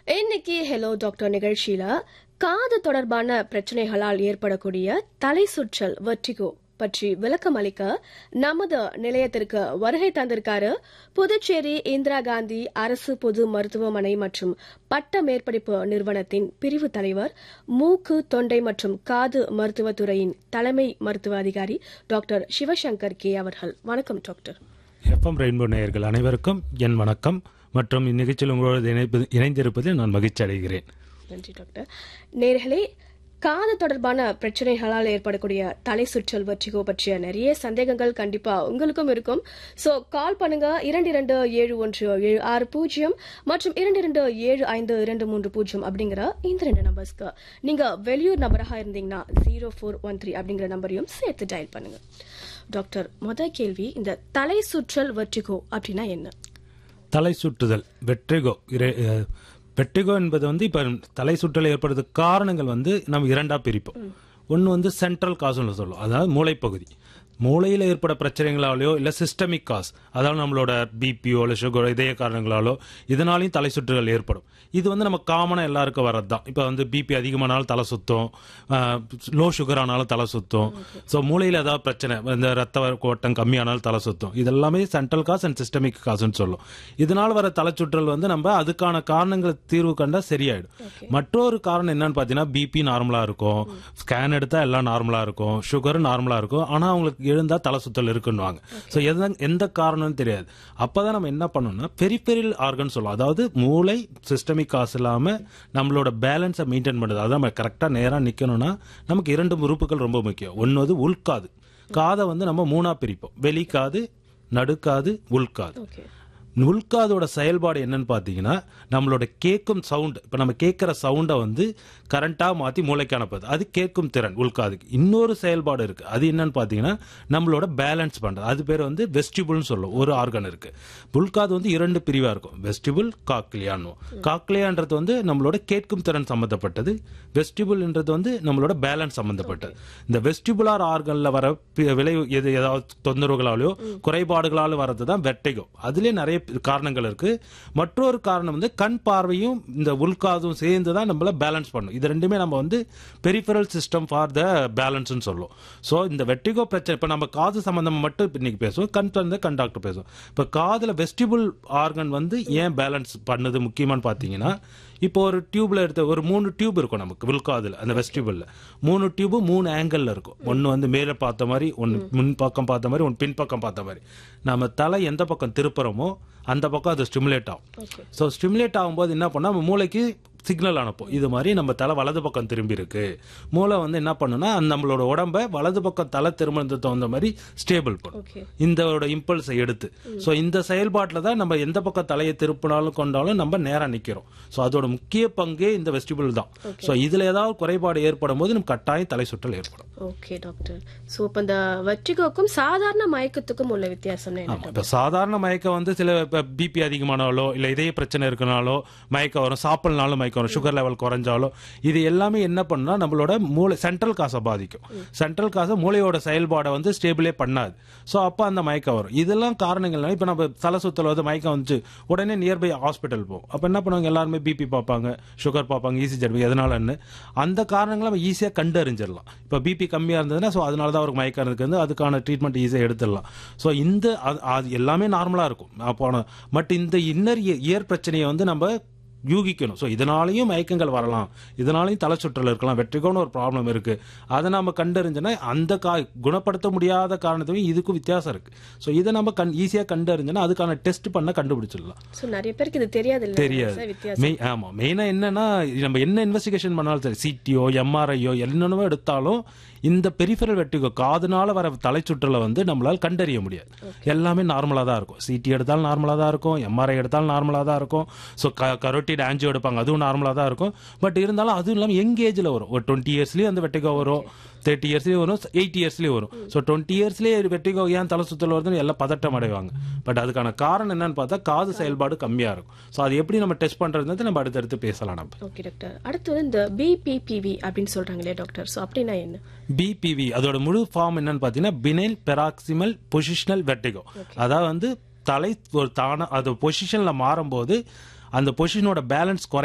இன்னைக்கு hello doctor நிகழ்ச்சியில காது தொடர்பான பிரச்சனைகளால் ஏற்படக்கூடிய தலை சுற்றல் வெர்டிகோ பற்றி விளக்கம் அளிக்க நமது நிலையத்திற்கு வருகை தந்திருக்காரு புதுச்சேரி இந்திரா காந்தி அரசு பொது மருத்துவமனை மற்றும் பட்ட மேற்படிப்பு நிறுவனத்தின் பிரிவு தலைவர் மூக்கு தொண்டை மற்றும் காது மருத்துவத்துறையின் தலைமை மருத்துவ அதிகாரி டாக்டர் சிவசங்கர் கே அவர்கள் வணக்கம் டாக்டர் எஃப்எம் ரெயின்போ நேயர்கள் அனைவருக்கும் என் வணக்கம் மற்றும் இந்நிகழ்ச்சியில் உங்களோடு இணைப்பது இணைந்திருப்பதில் நான் மகிழ்ச்சி அடைகிறேன் நன்றி டாக்டர் நேர்களே காது தொடர்பான பிரச்சனைகளால் ஏற்படக்கூடிய தலை சுற்றல் வெற்றிகோ பற்றிய நிறைய சந்தேகங்கள் கண்டிப்பா உங்களுக்கும் இருக்கும் சோ கால் பண்ணுங்க இரண்டு இரண்டு ஏழு ஒன்று ஏழு ஆறு பூஜ்ஜியம் மற்றும் இரண்டு இரண்டு ஏழு ஐந்து இரண்டு மூன்று பூஜ்ஜியம் அப்படிங்கிற இந்த ரெண்டு நம்பர்ஸ்க்கு நீங்க வெளியூர் நபராக இருந்தீங்கன்னா ஜீரோ ஃபோர் ஒன் த்ரீ அப்படிங்கிற நம்பரையும் சேர்த்து டயல் பண்ணுங்க டாக்டர் முத கேள்வி இந்த தலை சுற்றல் வெற்றிகோ அப்படின்னா என்ன தலை சுற்றுதல் வெற்றிகோ இரை- அஹ், வெற்றிகோ என்பது வந்து இப்போ தலை சுற்றல் ஏற்படுறதுக்கு காரணங்கள் வந்து நம்ம இரண்டா பிரிப்போம் ஒன்று வந்து சென்ட்ரல் காசுன்னு சொல்லுவோம் அதாவது மூளைப்பகுதி மூளையில் ஏற்பட பிரச்சனைகளாலேயோ இல்லை சிஸ்டமிக் காஸ் அதாவது நம்மளோட பிபியோ இல்லை சுகரோ இதய காரணங்களாலோ இதனாலையும் தலை சுற்றுகள் ஏற்படும் இது வந்து நம்ம காமனாக எல்லாருக்கும் வர்றது தான் இப்போ வந்து பிபி அதிகமானாலும் தலை சுத்தும் லோ சுகர் ஆனாலும் தலை சுத்தும் ஸோ மூளையில் ஏதாவது பிரச்சனை இந்த ரத்த ஓட்டம் கம்மியானாலும் தலை சுத்தும் இதெல்லாமே சென்ட்ரல் காஸ் அண்ட் சிஸ்டமிக் காசுன்னு சொல்லும் இதனால் வர தலைச்சுற்றல் வந்து நம்ம அதுக்கான காரணங்களை தீர்வு கண்டா சரியாயிடும் மற்றொரு காரணம் என்னன்னு பார்த்தீங்கன்னா பிபி நார்மலா இருக்கும் ஸ்கேன் எடுத்தா எல்லாம் நார்மலா இருக்கும் சுகர் நார்மலா இருக்கும் ஆனா அவங்களுக்கு எழுந்தா தலை சுத்தல் இருக்குன்னுவாங்க ஸோ எந்த எந்த காரணம்னு தெரியாது அப்பதான் நம்ம என்ன பண்ணணும்னா பெரிஃபெரியல் ஆர்கன் சொல்லுவோம் அதாவது மூளை சிஸ்டமிக் காசு இல்லாம நம்மளோட பேலன்ஸை மெயின்டைன் பண்ணுறது அதாவது நம்ம கரெக்டாக நேரா நிக்கணும்னா நமக்கு இரண்டு உறுப்புகள் ரொம்ப முக்கியம் ஒன்று வந்து உள்காது காதை வந்து நம்ம மூணா பிரிப்போம் வெளிக்காது நடுக்காது உள்காது ஓகே உள்காதோட செயல்பாடு என்னன்னு பார்த்தீங்கன்னா நம்மளோட கேட்கும் சவுண்ட் இப்போ நம்ம கேட்குற சவுண்டை வந்து கரண்ட்டாக மாற்றி மூளைக்கு அனுப்புது அது கேட்கும் திறன் உள்காதுக்கு இன்னொரு செயல்பாடு இருக்கு அது என்னன்னு பார்த்தீங்கன்னா நம்மளோட பேலன்ஸ் பண்ணுறது அது பேர் வந்து வெஸ்டிபிள்னு சொல்லும் ஒரு ஆர்கன் இருக்கு உள்காது வந்து இரண்டு பிரிவாக இருக்கும் வெஸ்டிபிள் காக்லியான்னு காக்லியான்றது வந்து நம்மளோட கேட்கும் திறன் சம்மந்தப்பட்டது வெஸ்டிபிள்ன்றது வந்து நம்மளோட பேலன்ஸ் சம்மந்தப்பட்டது இந்த வெஸ்டிபுலார் ஆர்கன்ல வர பி- விளைவு எது ஏதாவது தொந்தரவுகளாலோ குறைபாடுகளால வர்றது தான் வெட்டைகோ அதுலயே நிறைய காரணங்கள் இருக்கு மற்றொரு காரணம் வந்து கண் பார்வையும் இந்த உள்காதும் சேர்ந்து தான் நம்மள பேலன்ஸ் பண்ணும் இது ரெண்டுமே நம்ம வந்து பெரிஃபரல் சிஸ்டம் ஃபார் த பேலன்ஸ்னு சொல்லுவோம் ஸோ இந்த வெட்டிகோ பிரச்சனை இப்போ நம்ம காது சம்பந்தமா மட்டும் இப்ப இன்னைக்கு பேசுவோம் கண் வந்து கண் டாக்டர் பேசுவோம் இப்போ காதுல வெஸ்டிபுல் ஆர்கன் வந்து ஏன் பேலன்ஸ் பண்ணுது முக்கியமான்னு பார்த்தீங்கன்னா இப்போ ஒரு டியூப்ல எடுத்த ஒரு மூணு டியூப் இருக்கும் நமக்கு வில்காதுல அந்த வெஸ்டிபிள்ல மூணு டியூபு மூணு ஆங்கிள் இருக்கும் ஒன்னு வந்து மேலே பார்த்த மாதிரி ஒன்னு முன் பக்கம் பார்த்த மாதிரி ஒன்னு பின் பக்கம் பார்த்த மாதிரி நம்ம தலை எந்த பக்கம் திருப்புறோமோ அந்த பக்கம் அது ஸ்டிமுலேட் ஆகும் ஓகே ஸோ ஸ்டிமுலேட் ஆகும்போது என்ன பண்ணா நம்ம மூளைக்கு சிக்னல் அனுப்பும் இது மாதிரி நம்ம தலை வலது பக்கம் திரும்பி இருக்கு மூளை வந்து என்ன பண்ணுன்னா அந்த நம்மளோட உடம்ப வலது பக்கம் தலை திரும்பினது தகுந்த மாதிரி ஸ்டேபிள் பண்ணும் ஓகே இந்த இம்பல்ஸை எடுத்து ஸோ இந்த செயல்பாட்டில் தான் நம்ம எந்த பக்கம் தலையை திருப்பினாலும் கொண்டாலும் நம்ம நேரா நிக்கிறோம் ஸோ அதோட முக்கிய பங்கே இந்த வெஸ்டிபிள் தான் ஸோ இதுல ஏதாவது குறைபாடு ஏற்படும் போது நம்ம கட்டாயம் தலை சுற்றல் ஏற்படும் ஓகே டாக்டர் சோ இப்ப இந்த வெற்றிகோக்கும் சாதாரண மயக்கத்துக்கும் உள்ள வித்தியாசம் என்ன ஆமா இப்ப சாதாரண மயக்கம் வந்து சில பிபி அதிகமானாலோ இல்ல இதய பிரச்சனை இருக்கனாலோ மயக்கம் வரும் சாப்பிடனாலும் மயக்கம் வரும் சுகர் லெவல் குறைஞ்சாலோ இது எல்லாமே என்ன பண்ணா நம்மளோட மூளை சென்ட்ரல் காசை பாதிக்கும் சென்ட்ரல் காசை மூளையோட செயல்பாடை வந்து ஸ்டேபிளே பண்ணாது ஸோ அப்போ அந்த மயக்கம் வரும் இதெல்லாம் காரணங்கள் இப்போ நம்ம தலை சுத்தல வந்து மயக்கம் வந்துச்சு உடனே நியர்பை ஹாஸ்பிட்டல் போகும் அப்போ என்ன பண்ணுவாங்க எல்லாருமே பிபி பார்ப்பாங்க சுகர் பார்ப்பாங்க ஈஸி ஜெர்பி எதனாலன்னு அந்த காரணங்களை நம்ம ஈஸியாக கண்டறிஞ்சிடலாம் இப்போ பிபி கம்மியாக இருந்ததுன்னா ஸோ அதனால தான் அவருக்கு மயக்கம் இருக்கு வந்து அதுக்கான ட்ரீட்மெண்ட் ஈஸியாக எடுத்துடலாம் ஸோ இந்த அது- அது எல்லாமே நார்மலாக இருக்கும் போன பட் இந்த இன்னர் இயர் பிரச்சனையை வந்து நம்ம யூகிக்கணும் ஸோ இதனாலையும் மயக்கங்கள் வரலாம் இதனாலையும் தலை சுற்றல் இருக்கலாம் வெற்றிகோன்னு ஒரு ப்ராப்ளம் இருக்கு அதை நம்ம கண்டறிஞ்சோன்னா அந்த கா குணப்படுத்த முடியாத காரணத்தையும் இதுக்கும் வித்தியாசம் இருக்கு ஸோ இதை நம்ம கண் ஈஸியாக கண்டறிஞ்சோன்னா அதுக்கான டெஸ்ட் பண்ண கண்டுபிடிச்சிடலாம் சோ நிறைய பேருக்கு இது தெரியாது இல்ல தெரியாது சார், வித்தியாசம் மெய் ஆமா மெயினா என்னன்னா நம்ம என்ன இன்வெஸ்டிகேஷன் பண்ணாலும் சரி சிடிஓ எம்ஆர்ஐயோ என்னென்னவோ எடுத்தாலும் இந்த பெரிஃபரல் வெட்டிகோ காதுனால வர தலைச்சுற்றலை வந்து நம்மளால கண்டறிய முடியாது எல்லாமே நார்மலா தான் இருக்கும் சிடி எடுத்தாலும் நார்மலா தான் இருக்கும் எம்ஆர்ஐ எடுத்தாலும் நார்மலா தான் இருக்கும் ஸோ கரோட்டிட் ஆன்ஜியோ எடுப்பாங்க அதுவும் நார்மலா தான் இருக்கும் பட் இருந்தாலும் அதுவும் இல்லாமல் யங் ஏஜ்ல வரும் ஒரு டுவெண்ட்டி இயர்ஸ்லயும் அந்த வெட்டிகோ வரும் தேர்ட்டி இயர்ஸ்லயும் வரும் எயிட்டி இயர்ஸ்லயும் வரும் ஸோ டுவெண்ட்டி இயர்ஸ்லயே வெட்டிகோ ஏன் தலை சுத்தல் வருதுன்னு எல்லாம் பதட்டம் அடைவாங்க பட் அதுக்கான காரணம் என்னன்னு பார்த்தா காது செயல்பாடு கம்மியா இருக்கும் ஸோ அது எப்படி நம்ம டெஸ்ட் பண்றது நம்ம அடுத்தடுத்து பேசலாம் நம்ம ஓகே டாக்டர் அடுத்து வந்து இந்த பிபிபிவி அப்படின்னு சொல்றாங்களே டாக்டர் சோ அப்படின்னா என்ன பிபிவி அதோட முழு ஃபார்ம் என்னன்னு பார்த்தீங்கன்னா பினைல் பெராக்சிமல் பொசிஷனல் வெர்டிகோ அதாவது வந்து தலை ஒரு தான அது பொசிஷன்ல மாறும்போது அந்த பொசிஷனோட பேலன்ஸ் குறை